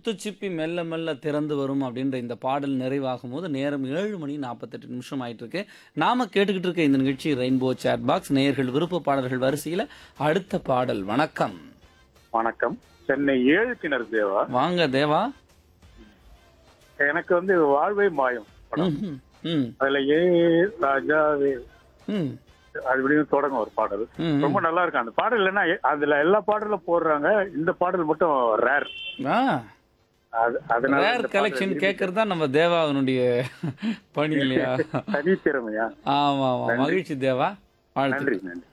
முத்துச்சிப்பி மெல்ல மெல்ல திறந்து வரும் அப்படின்ற இந்த பாடல் நிறைவாகும் போது நேரம் ஏழு மணி நாற்பத்தெட்டு நிமிஷம் ஆயிட்டு இருக்கு நாம கேட்டுக்கிட்டு இருக்க இந்த நிகழ்ச்சி ரெயின்போ சேட் பாக்ஸ் நேயர்கள் விருப்ப பாடல்கள் வரிசையில் அடுத்த பாடல் வணக்கம் வணக்கம் சென்னை ஏழு கிணறு தேவா வாங்க தேவா எனக்கு வந்து வாழ்வை மாயம் படம் ம், ம், அதுல ஏ ராஜாவே ம், அப்படின்னு தொடங்கும் ஒரு பாடல் ம், ம். ரொம்ப நல்லா இருக்கும் அந்த பாடல் இல்லைன்னா அதுல எல்லா பாடலும் போடுறாங்க இந்த பாடல் மட்டும் ரேர் ஆ அதனால ரேர் இந்த பாடல் கலெக்ஷன் கேட்கறது தான் நம்ம தேவாவினுடைய பணி இல்லையா தனித்திறமையா ஆமா ஆமா மகிழ்ச்சி தேவா வாழ்த்து நன்றி நன்றி